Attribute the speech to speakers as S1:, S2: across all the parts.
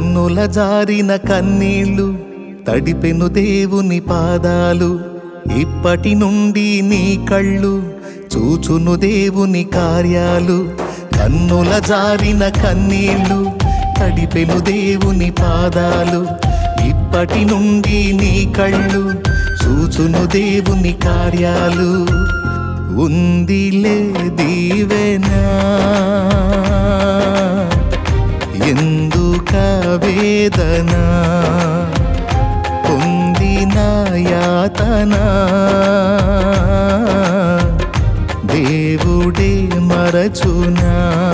S1: కన్నుల జారిన కన్నీళ్ళు తడిపెను దేవుని పాదాలు ఇప్పటి నుండి నీ కళ్ళు చూచును దేవుని కార్యాలు కన్నుల జారిన కన్నీళ్ళు తడిపెను దేవుని పాదాలు ఇప్పటి నుండి నీ కళ్ళు చూచును దేవుని కార్యాలు ఉందిలే దీవెనా ఎందుక వేదన పొందిన యాతన దేవుడే మరచునా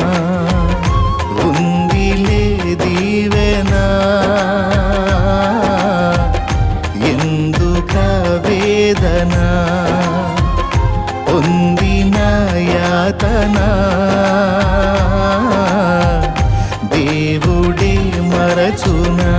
S1: ఉందిలే దీవెనా ఎందుక వేదన పొందిన యాతన దేవుడే మరచునా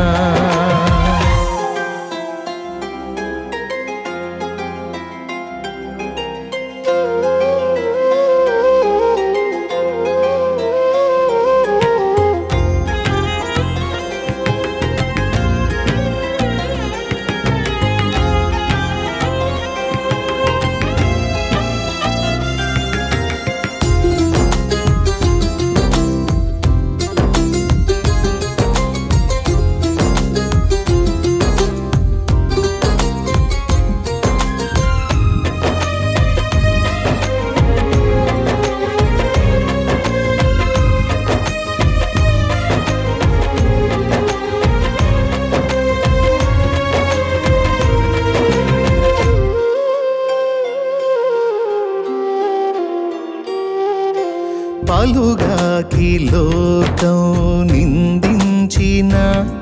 S1: పలుగాకి లోకం నిందించిన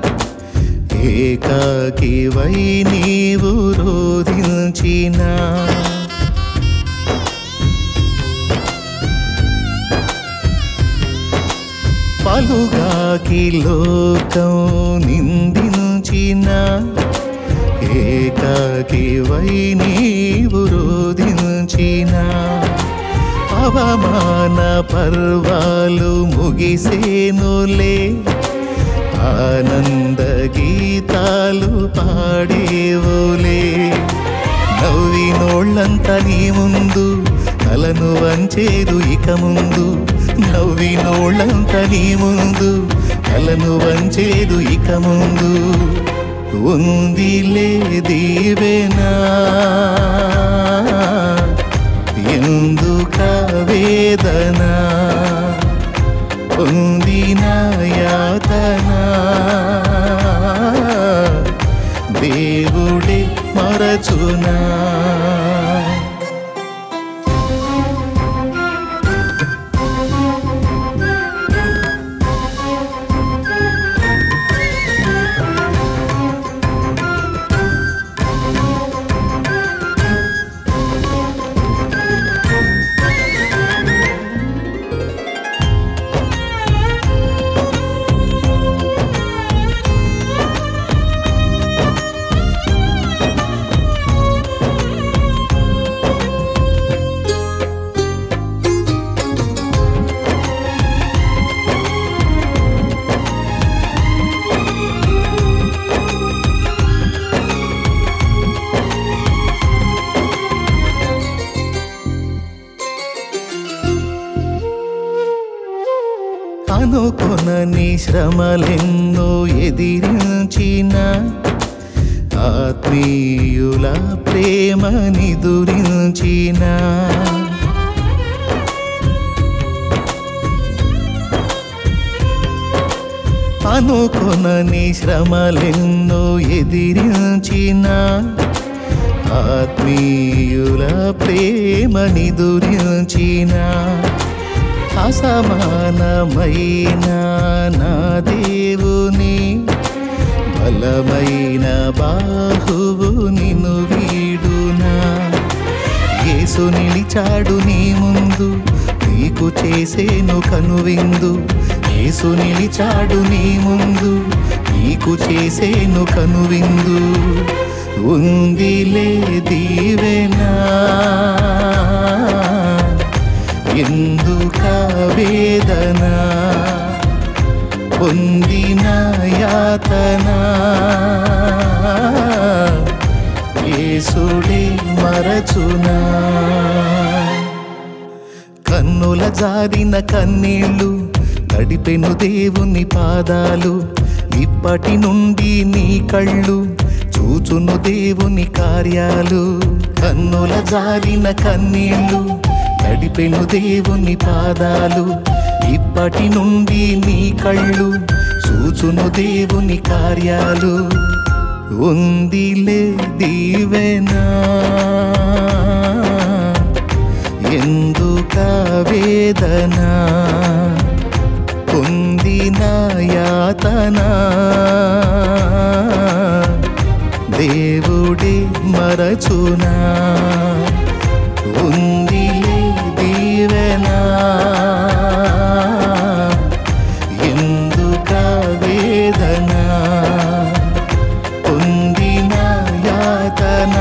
S1: ఏకాకి వై నీవు రోధించిన పలుగాకి లోకం నిందించిన ఏకాకి వై నీవు రోధించిన అవమాన పర్వాలు ముగిసేనులే ఆనంద గీతాలు పాడేవులే నవ్వినోళ్ళంత నీ ముందు తలను వంచేరు ఇక ముందు నవ్వినోళ్ళంత నీ ముందు తలను వంచేరు ఇక ముందు ఉందిలే దీవెనా ఎందుక వేదన పొందిన యాతన దేవుడే మరచునా అనుకొనని శ్రమలెన్నో ఎదిరించిన ఆత్మీయుల ప్రేమ నిదురించిన అనుకొనని శ్రమలెన్నో ఎదిరించిన ఆత్మీయుల ప్రేమ నిదురించిన అసమానమైన నా దేవుని బలమైన బాహువు నిన్ను వీడునా యేసు నిలిచాడు నీ ముందు నీకు చేసేను కనువిందు యేసు నిలిచాడు నీ ముందు నీకు చేసేను కనువిందు ఉందిలే దీవెనా ఎందుక వేదన పొందిన యాతన యేసుడే మరచునా కన్నుల జారిన కన్నీళ్ళు తడిపెను దేవుని పాదాలు ఇప్పటి నుండి నీ కళ్ళు చూచును దేవుని కార్యాలు కన్నుల జారిన కన్నీళ్ళు తడిపెను దేవుని పాదాలు ఇప్పటి నుండి నీ కళ్ళు చూచును దేవుని కార్యాలు ఉందిలే దీవెనా ఎందుక వేదన పొందిన యాతన దేవుడే మరచునా ఉందిలే దీవెన ఎందుక వేదన పొందిన యాతన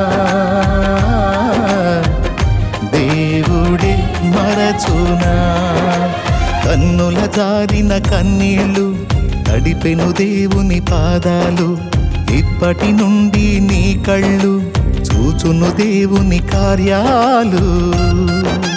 S1: దేవుడే మరచునా కన్నుల జారిన కన్నీళ్ళు తడిపెను దేవుని పాదాలు ఇప్పటి నుండి నీ కళ్ళు చూచును దేవుని కార్యాలు